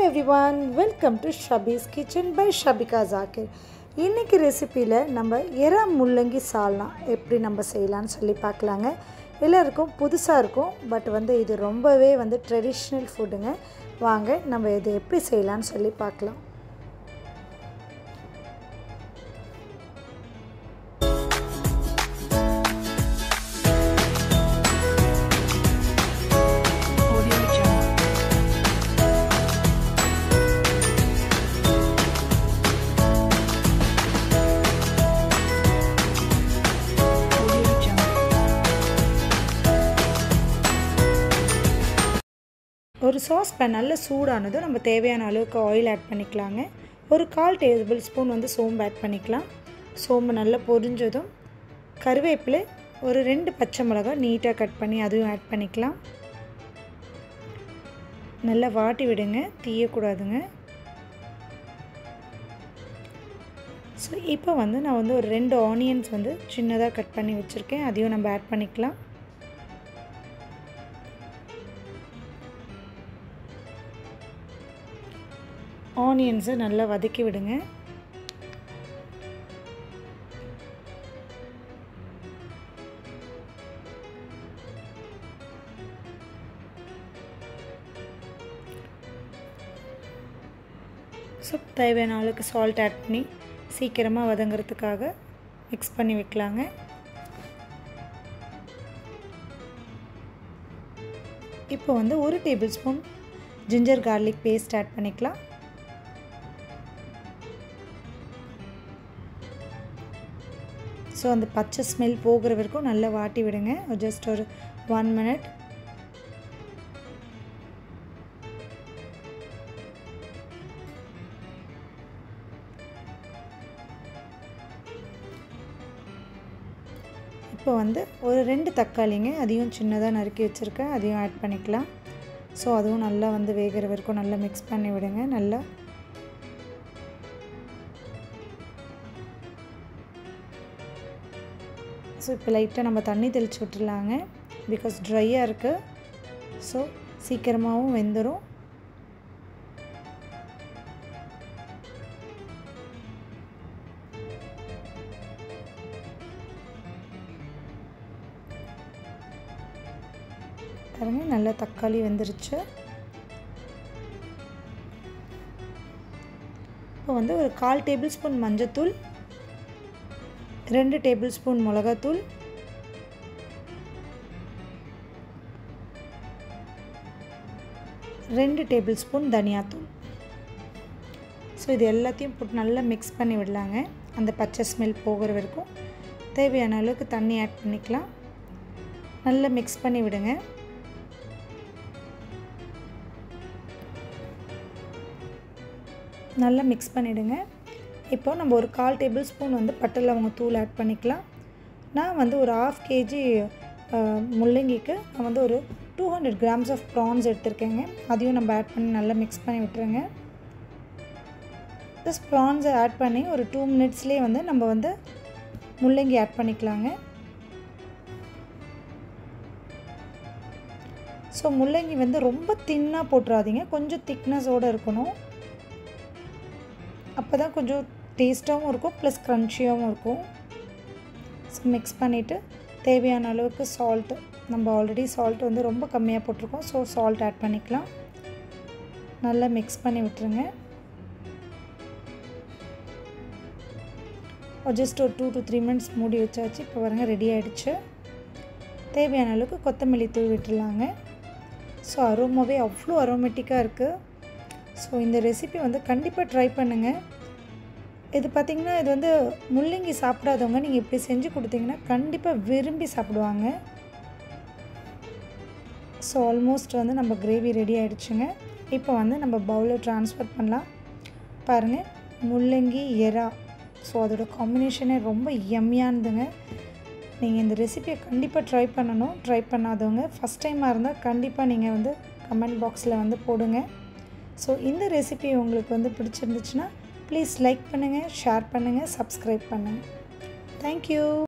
Everyone welcome to Shabi's kitchen by Shafiqa Zakir இன்றைக்கி ரெசிப்பியில் நம்ம எறா முள்ளங்கி சால்னா எப்படி நம்ம செய்யலாம்னு சொல்லி பார்க்கலாங்க எல்லாருக்கும் புதுசாக இருக்கும் பட் வந்து இது ரொம்பவே வந்து ட்ரெடிஷ்னல் ஃபுட்டுங்க வாங்க நம்ம இது எப்படி செய்யலாம்னு சொல்லி பார்க்கலாம் Audio Jungle. Audio Jungle. ஒரு சாஸ் பேன் நல்ல சூடானதும் நம்ம தேவையான அளவுக்கு ஆயில் ஆட் பண்ணிக்கலாங்க ஒரு கால் டேபிள் ஸ்பூன் வந்து சோம்பு ஆட் பண்ணிக்கலாம் சோம்பு நல்லா பொரிஞ்சதும் கருவேப்பிலை ஒரு ரெண்டு பச்சை மிளகாய் நீட்டாக கட் பண்ணி அதுவும் ஆட் பண்ணிக்கலாம் நல்லா வாட்டி விடுங்க தீயக்கூடாதுங்க ஸோ இப்போ வந்து நான் வந்து ஒரு ரெண்டு ஆனியன்ஸ் வந்து சின்னதாக கட் பண்ணி வச்சுருக்கேன் அதையும் நம்ம ஆட் பண்ணிக்கலாம் ஆனியன்ஸை நல்லா வதக்கி விடுங்க ஸோ தேவையான அளவுக்கு சால்ட் ஆட் பண்ணி சீக்கிரமாக வதங்கிறதுக்காக மிக்ஸ் பண்ணி வைக்கலாங்க இப்போ வந்து ஒரு tablespoon ginger garlic paste add பண்ணிக்கலாம் ஸோ அந்த பச்சை ஸ்மெல் போகிற வரைக்கும் நல்லா வாட்டி விடுங்க ஜஸ்ட் ஒரு ஒன் மினிட் இப்போ வந்து ஒரு ரெண்டு தக்காளிங்க அதையும் சின்னதாக நறுக்கி வச்சுருக்கேன் அதையும் ஆட் பண்ணிக்கலாம் ஸோ அதுவும் நல்லா வந்து வேகிற வரைக்கும் நல்லா மிக்ஸ் பண்ணி விடுங்க நல்லா ஸோ இப்போ லைட்டாக நம்ம தண்ணி தெளித்து விட்டுடலாங்க பிகாஸ் ட்ரையாக இருக்குது ஸோ சீக்கிரமாகவும் வெந்துடும் பாருங்க நல்லா தக்காளி வெந்துருச்சு இப்போ வந்து ஒரு கால் டேபிள் ஸ்பூன் மஞ்சத்தூள் ரெண்டு டேபிள் ஸ்பூன் மிளகாத்தூள் ரெண்டு டேபிள் ஸ்பூன் தனியாத்தூள் ஸோ இது எல்லாத்தையும் போட்டு நல்லா மிக்ஸ் பண்ணி விடலாங்க அந்த பச்சை ஸ்மெல் போகிற வரைக்கும் தேவையான அளவுக்கு தண்ணி ஆட் பண்ணிக்கலாம் நல்லா மிக்ஸ் பண்ணி விடுங்க நல்லா மிக்ஸ் பண்ணிவிடுங்க இப்போ நம்ம ஒரு கால் டேபிள் ஸ்பூன் வந்து பட்டை லவங்க தூள் ஆட் பண்ணிக்கலாம் நான் வந்து ஒரு ஆஃப் கேஜி முள்ளங்கிக்கு நான் வந்து ஒரு two hundred grams of prawns எடுத்திருக்கேங்க அதையும் நம்ம ஆட் பண்ணி நல்லா மிக்ஸ் பண்ணி விட்டுருங்க ப்ளஸ் ப்ரான்ஸை ஆட் பண்ணி ஒரு டூ மினிட்ஸ்லேயே வந்து நம்ம வந்து முள்ளங்கி ஆட் பண்ணிக்கலாங்க ஸோ முள்ளங்கி வந்து ரொம்ப தின்னாக போட்டுறாதீங்க கொஞ்சம் திக்னஸோடு இருக்கணும் அப்போ தான் கொஞ்சம் டேஸ்ட்டாகவும் இருக்கும் ப்ளஸ் க்ரன்ச்சியாகவும் இருக்கும் ஸோ மிக்ஸ் பண்ணிவிட்டு தேவையான அளவுக்கு சால்ட்டு நம்ம ஆல்ரெடி சால்ட் வந்து ரொம்ப கம்மியாக போட்டிருக்கோம் ஸோ சால்ட் ஆட் பண்ணிக்கலாம் நல்லா மிக்ஸ் பண்ணி விட்டுருங்க ஜஸ்ட் ஒரு டூ டு த்ரீ மினிட்ஸ் மூடி வச்சாச்சு இப்போ பாருங்க ரெடி ஆகிடுச்சு தேவையான அளவுக்கு கொத்தமல்லி தூள் விட்டுடலாங்க ஸோ அரோமாவே அவ்வளோ அரோமேட்டிக்காக இருக்குது ஸோ இந்த ரெசிபி வந்து கண்டிப்பாக ட்ரை பண்ணுங்கள் இது பார்த்திங்கன்னா இது வந்து முள்ளங்கி சாப்பிடாதவங்க நீங்கள் இப்படி செஞ்சு கொடுத்தீங்கன்னா கண்டிப்பாக விரும்பி சாப்பிடுவாங்க ஸோ ஆல்மோஸ்ட் வந்து நம்ம கிரேவி ரெடி ஆகிடுச்சுங்க இப்போ வந்து நம்ம பவுலில் ட்ரான்ஸ்ஃபர் பண்ணலாம் பாருங்கள் முள்ளங்கி எறா ஸோ அதோட காம்பினேஷனே ரொம்ப எம்மியானதுங்க நீங்கள் இந்த ரெசிபியை கண்டிப்பாக ட்ரை பண்ணணும் ட்ரை பண்ணாதவங்க ஃபஸ்ட் டைமாக இருந்தால் கண்டிப்பாக நீங்கள் வந்து கமெண்ட் பாக்ஸில் வந்து போடுங்க ஸோ இந்த ரெசிபி உங்களுக்கு வந்து பிடிச்சிருந்துச்சுன்னா ப்ளீஸ் லைக் பண்ணுங்கள் ஷேர் பண்ணுங்கள் சப்ஸ்கிரைப் பண்ணுங்கள் தேங்க்யூ